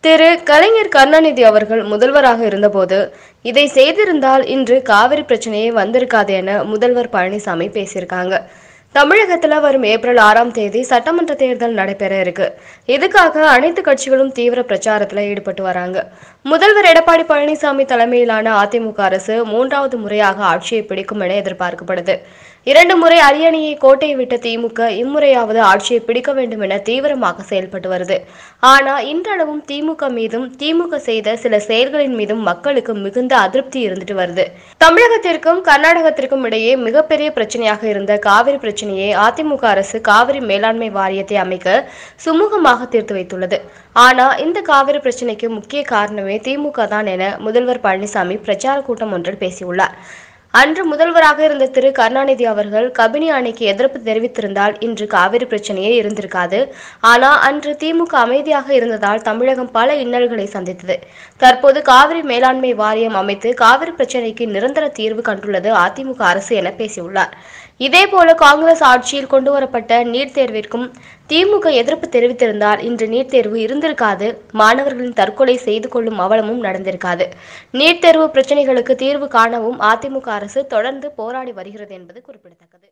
திரு கலைஞர் கருணாநிதி அவர்கள் முதல்வராக இருந்தபோது இதை செய்திருந்தால் இன்று காவிரி பிரச்சனையே வந்திருக்காது என முதல்வர் பழனிசாமி பேசியிருக்காங்க தமிழகத்துல வரும் ஏப்ரல் ஆறாம் தேதி சட்டமன்ற தேர்தல் நடைபெற இருக்கு இதுக்காக அனைத்து கட்சிகளும் தீவிர பிரச்சாரத்துல ஈடுபட்டு வராங்க முதல்வர் எடப்பாடி பழனிசாமி தலைமையிலான அதிமுக அரசு மூன்றாவது முறையாக ஆட்சியை பிடிக்கும் என எதிர்பார்க்கப்படுது இரண்டு முறை அரியணையை கோட்டையை விட்ட திமுக இம்முறையாவது ஆட்சியை பிடிக்க வேண்டும் என தீவிரமாக செயல்பட்டு வருது ஆனா இன்றளவும் திமுக மீதும் திமுக செய்த சில செயல்களின் மீதும் மக்களுக்கு மிகுந்த அதிருப்தி இருந்துட்டு வருது தமிழகத்திற்கும் கர்நாடகத்திற்கும் இடையே மிகப்பெரிய பிரச்சனையாக இருந்த காவிரி பிரச்சனையை அதிமுக அரசு காவிரி மேலாண்மை வாரியத்தை அமைக்க சுமூகமாக தீர்த்து வைத்துள்ளது ஆனா இந்த காவிரி பிரச்சனைக்கு முக்கிய காரணமே திமுக தான் என முதல்வர் பழனிசாமி பிரச்சார கூட்டம் ஒன்றில் பேசியுள்ளார் அன்று முதல்வராக இருந்த திரு கருணாநிதி அவர்கள் கபினி அணைக்கு எதிர்ப்பு தெரிவித்திருந்தால் இன்று காவிரி பிரச்சனையே இருந்திருக்காது ஆனா அன்று திமுக அமைதியாக இருந்ததால் தமிழகம் பல இன்னல்களை சந்தித்தது தற்போது காவிரி மேலாண்மை வாரியம் அமைத்து காவிரி பிரச்சனைக்கு நிரந்தர தீர்வு கண்டுள்ளது அதிமுக அரசு என பேசியுள்ளார் இதேபோல காங்கிரஸ் ஆட்சியில் கொண்டு வரப்பட்ட நீட் தேர்விற்கும் திமுக எதிர்ப்பு தெரிவித்திருந்தால் இன்று நீட் தேர்வு இருந்திருக்காது மாணவர்களின் தற்கொலை செய்து கொள்ளும் அவலமும் நடந்திருக்காது நீட் தேர்வு பிரச்சனைகளுக்கு தீர்வு காணவும் அதிமுக அரசு தொடர்ந்து போராடி வருகிறது என்பது குறிப்பிடத்தக்கது